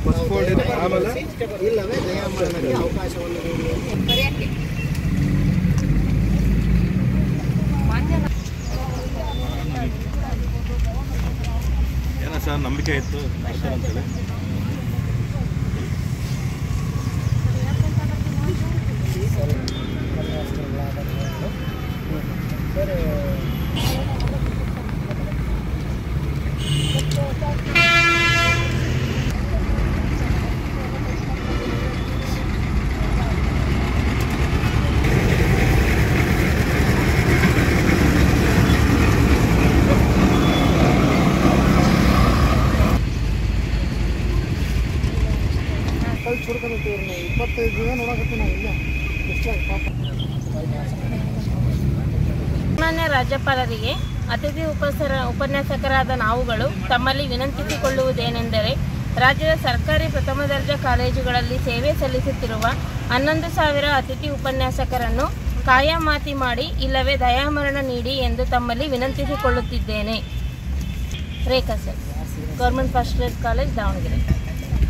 ಪಸ್ಪೋರ್ಟ್ ಆಮೇಲೆ ಇಲ್ಲವೇ ದಯಾಮರಣಕ್ಕೆ ಅವಕಾಶವನ್ನು ನೀಡಿ ಏನೋ ಸರ್ ನಂಬಿಕೆ ಇತ್ತು ಬರ್ತಾರಂತೇಳಿ ಕೈ ಚುಡ್ಕೊಂಡಿರ್ತೀವಿ ನಾವು ಇಪ್ಪತ್ತೈದು ದಿನ ನೋಡಕತ್ತೀವಿ ನಾವು ಇಲ್ಲ ಎಷ್ಟಾಗಿ ಪಾಪ ಮಾನ್ಯ ರಾಜ್ಯಪಾಲರಿಗೆ ಅತಿಥಿ ಉಪಸರ ಉಪನ್ಯಾಸಕರಾದ ನಾವುಗಳು ತಮ್ಮಲ್ಲಿ ವಿನಂತಿಸಿಕೊಳ್ಳುವುದೇನೆಂದರೆ ರಾಜ್ಯದ ಸರ್ಕಾರಿ ಪ್ರಥಮ ದರ್ಜೆ ಕಾಲೇಜುಗಳಲ್ಲಿ ಸೇವೆ ಸಲ್ಲಿಸುತ್ತಿರುವ ಹನ್ನೊಂದು ಸಾವಿರ ಅತಿಥಿ ಉಪನ್ಯಾಸಕರನ್ನು ಕಾಯಮಾತಿ ಮಾಡಿ ಇಲ್ಲವೇ ದಯಾಮರಣ ನೀಡಿ ಎಂದು ತಮ್ಮಲ್ಲಿ ವಿನಂತಿಸಿಕೊಳ್ಳುತ್ತಿದ್ದೇನೆ Rekha sir government first grade college Davanagere